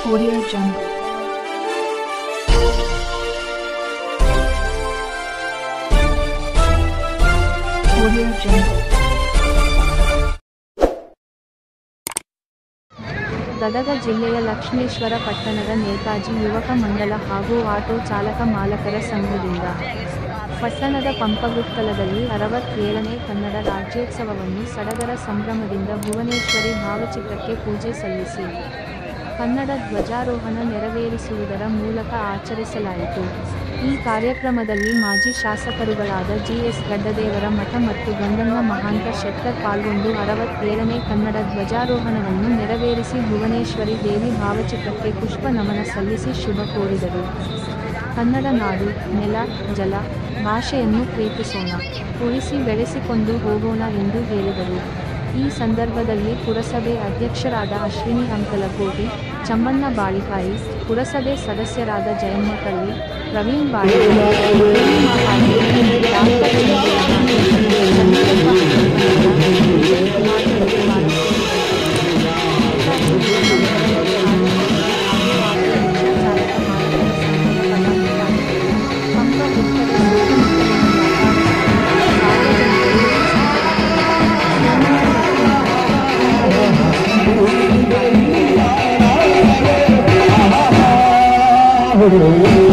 Audio Jungle. Audio Jungle. Gadag ಜಿಲ್ಲೆಯ ಲಕ್ಷ್ಮೇಶ್ವರ ಪಟ್ಟಣದ ನೇತಾಜಿ ಯುವಕ ಮಂಡಲ ಹಾಗೂ ಆಟೋ ಚಾಲಕ ಮಾಲಕರ ಸಂಘದಿಂದ ಪಟ್ಟಣದ ಪಂಪಗುತ್ತಲದಲ್ಲಿ ಅರವತ್ತೇಳನೇ ಕನ್ನಡ ರಾಜ್ಯೋತ್ಸವವನ್ನು ಸಡಗರ ಸಂಭ್ರಮದಿಂದ ಭುವನೇಶ್ವರಿ ಭಾವಚಿತ್ರಕ್ಕೆ ಪೂಜೆ ಸಲ್ಲಿಸಿ ಕನ್ನಡ ಧ್ವಜಾರೋಹಣ ನೆರವೇರಿಸುವುದರ ಮೂಲಕ ಆಚರಿಸಲಾಯಿತು ಈ ಕಾರ್ಯಕ್ರಮದಲ್ಲಿ ಮಾಜಿ ಶಾಸಕರುಗಳಾದ ಜಿಎಸ್ ಗಡ್ಡದೇವರ ಮಠ ಮತ್ತು ಗಂಗಮ್ಮ ಮಹಾಂತ ಶೆಟ್ಟರ್ ಪಾಲ್ಗೊಂಡು ಅರವತ್ತೇಳನೇ ಕನ್ನಡ ಧ್ವಜಾರೋಹಣವನ್ನು ನೆರವೇರಿಸಿ ಭುವನೇಶ್ವರಿ ದೇವಿ ಭಾವಚಿತ್ರಕ್ಕೆ ಪುಷ್ಪ ನಮನ ಸಲ್ಲಿಸಿ ಶುಭ ಕೋರಿದರು ಕನ್ನಡ ನಾಡು ನೆಲ ಜಲ ಭಾಷೆಯನ್ನು ಪ್ರೀತಿಸೋಣ ಉಳಿಸಿ ಬೆಳೆಸಿಕೊಂಡು ಹೋಗೋಣ ಎಂದು ಹೇಳಿದರು ಈ ಸಂದರ್ಭದಲ್ಲಿ ಪುರಸಭೆ ಅಧ್ಯಕ್ಷರಾದ ಅಶ್ವಿನಿ ಅಂಕಲಕೋಟಿ ಚಮ್ಮಣ್ಣ ಬಾಳಿಕಾಯಿ ಪುರಸಭೆ ಸದಸ್ಯರಾದ ಜಯಮ್ಮ ಕಳ್ಳಿ ಪ್ರವೀಣ್ ಬಾಳಿಕಾಯಿ ಪೂರ್ಣಿಮಾ ಪಾಟೀಲ್, ಡಾಕ್ಟರ್ ಚಂದ್ರಪ್ಪ, ಸಂಗೀತಪ್ಪ ಹನುಮಂತಯ್ಯ, ವಿಜಯ್ ಕುಮಾರ್ ಎಂದು ಪಾಲ್ಗೊಂಡಿದ್ದರು. Oh,